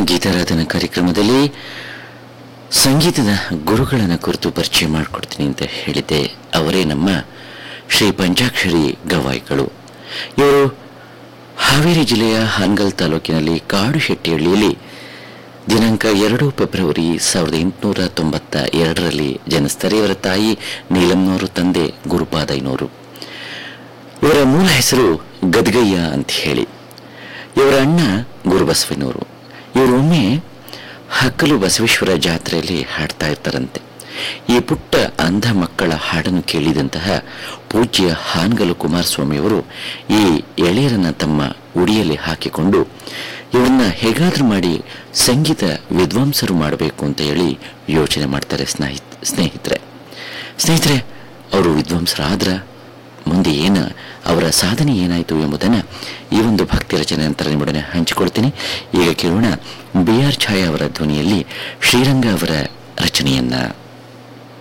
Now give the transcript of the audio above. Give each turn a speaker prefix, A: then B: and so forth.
A: ಗೀತಾರಾಧನಾ ಕಾರ್ಯಕ್ರಮದಲ್ಲಿ ಸಂಗೀತದ ಗುರುಗಳನ್ನು ಕುರಿತು ಪರಿಚಯ ಮಾಡಿಕೊಡ್ತೀನಿ ಅಂತ ಹೇಳಿದ್ದೆ ಅವರೇ ನಮ್ಮ ಶ್ರೀ ಪಂಚಾಕ್ಷರಿ ಗವಾಯಿಗಳು ಇವರು ಹಾವೇರಿ ಜಿಲ್ಲೆಯ ಹಾನಗಲ್ ತಾಲೂಕಿನಲ್ಲಿ ಕಾಡು ಶೆಟ್ಟಿಹಳ್ಳಿಯಲ್ಲಿ ದಿನಾಂಕ ಎರಡು ಫೆಬ್ರವರಿ ಸಾವಿರದ ಎಂಟುನೂರ ತೊಂಬತ್ತ ಎರಡರಲ್ಲಿ ಜನಿಸ್ತಾರೆ ಇವರ ತಾಯಿ ನೀಲಮ್ನವರು ತಂದೆ ಗುರುಪಾದಯ್ಯನವರು ಇವರ ಮೂಲ ಹೆಸರು ಗದ್ಗಯ್ಯ ಅಂತ ಹೇಳಿ ಇವರ ಅಣ್ಣ ಗುರುಬಸವನವರು ಇವರು ಒಮ್ಮೆ ಹಕ್ಕಲು ಬಸವೇಶ್ವರ ಜಾತ್ರೆಯಲ್ಲಿ ಹಾಡ್ತಾ ಇರ್ತಾರಂತೆ ಈ ಪುಟ್ಟ ಅಂಧ ಮಕ್ಕಳ ಹಾಡನ್ನು ಕೇಳಿದಂತಹ ಪೂಜ್ಯ ಹಾನಗಲು ಕುಮಾರಸ್ವಾಮಿಯವರು ಈ ಎಳೆಯರನ್ನ ತಮ್ಮ ಉಡಿಯಲ್ಲಿ ಹಾಕಿಕೊಂಡು ಇವರನ್ನ ಹೇಗಾದ್ರೂ ಮಾಡಿ ಸಂಗೀತ ವಿದ್ವಾಂಸರು ಮಾಡಬೇಕು ಅಂತ ಹೇಳಿ ಯೋಚನೆ ಮಾಡ್ತಾರೆ ಸ್ನೇಹಿತ ಸ್ನೇಹಿತರೆ ಸ್ನೇಹಿತರೆ ಅವರು ವಿದ್ವಾಂಸರಾದ್ರ ಮುಂದೆ ಏನ ಅವರ ಸಾಧನೆ ಏನಾಯಿತು ಎಂಬುದನ್ನು ಈ ಒಂದು ಭಕ್ತಿ ರಚನೆ ನಂತರ ನಿಮ್ಮೊಡನೆ ಹಂಚಿಕೊಳ್ತೀನಿ ಈಗ ಕೇಳೋಣ ಬಿ ಆರ್ ಛಾಯಾ ಅವರ ಧ್ವನಿಯಲ್ಲಿ ಶ್ರೀರಂಗ ಅವರ ರಚನೆಯನ್ನ